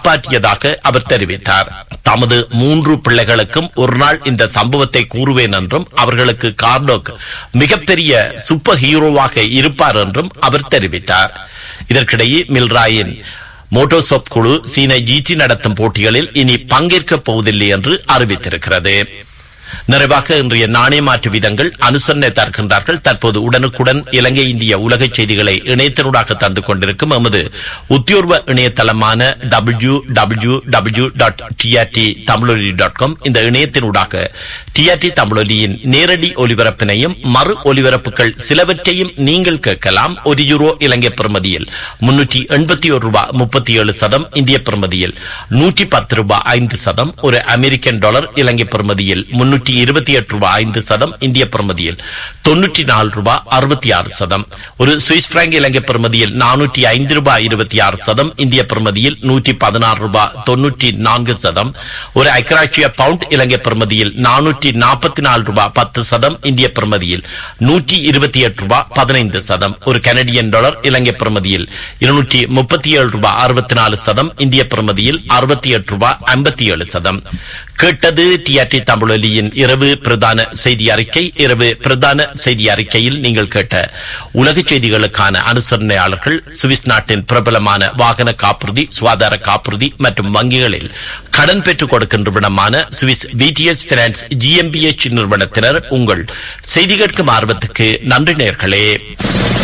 காப்பாற்றியதாக அவர் தெரிவித்தார் தமது மூன்று பிள்ளைகளுக்கும் ஒரு நாள் இந்த சம்பவத்தை கூறுவேன் என்றும் அவர்களுக்கு கார்டோக் மிகப்பெரிய சூப்பர் ஹீரோவாக இருப்பார் என்றும் அவர் தெரிவித்தார் இதற்கிடையே மில்ராயின் மோட்டோசோப் குழு சீன ஜிடி நடத்தும் போட்டிகளில் இனி பங்கேற்கப் போவதில்லை என்று அறிவித்திருக்கிறது நிறைவாக இன்றைய நாணய மாற்று விதங்கள் அனுசரணை தருகின்றார்கள் தற்போது உடனுக்குடன் இலங்கை இந்திய உலக செய்திகளை இணையத்தினூடாக தந்து கொண்டிருக்கும் எமது உத்தியோர்வ இணையதளமான W W W dot TRT Tamiloli dot com இந்த இணையத்தினூடாக டிஆர்டி தமிழொலியின் நேரடி ஒலிபரப்பினையும் மறு ஒலிபரப்புகள் சிலவற்றையும் நீங்கள் கேட்கலாம் ஒரு யூரோ இலங்கை பிரமதியில் முன்னூற்றி எண்பத்தி ஒரு ரூபாய் முப்பத்தி ஏழு சதம் இந்திய பிரமதியில் நூற்றி பத்து ரூபாய் ஐந்து சதம் ஒரு அமெரிக்கன் டாலர் இலங்கை பிரமதியில் முன்னூற்றி இருபத்தி எட்டு ரூபாய் ஐந்து சதம் இந்திய பிரமதியில் தொன்னூற்றி நாலு ரூபாய் அறுபத்தி ஆறு சதம் ஒரு சுவிஸ் பிராங்க் இலங்கை பிரமதியில் நானூற்றி ஐந்து ரூபாய் இருபத்தி ஆறு சதம் இந்திய பிரமதியில் நூற்றி பதினாறு ரூபாய் தொன்னூற்றி நான்கு சதம் ஒரு ஐக்கராட்சிய பவுண்ட் இலங்கை பிரமதியில் நானூற்றி நாற்பத்தி நாலு ரூபாய் பத்து சதம் இந்திய பிரமதியில் நூற்றி இருபத்தி எட்டு ரூபாய் பதினைந்து சதம் ஒரு கனடியன் டாலர் இலங்கை பிரமதியில் இருநூற்றி முப்பத்தி ஏழு ரூபாய் அறுபத்தி நாலு சதம் இந்திய பிரமதியில் அறுபத்தி எட்டு ரூபாய் ஐம்பத்தி ஏழு சதம் கேட்டது டிஆர்டி தமிழொலியின் இரவு பிரதான செய்தி அறிக்கை இரவு பிரதான செய்தி அறிக்கையில் நீங்கள் கேட்ட உலக செய்திகளுக்கான அனுசரணையாளர்கள் சுவிஸ் நாட்டின் பிரபலமான வாகன காப்புறுதி சுகாதார காப்புறுதி மற்றும் வங்கிகளில் கடன் பெற்றுக் கொடுக்கின்ற விடமான சுவிஸ் பிடிஎஸ் பினான்ஸ் ஜிஎம்பிஎச் நிறுவனத்தினர் உங்கள் செய்தி கேட்கும் ஆர்வத்துக்கு நன்றி நேர்களே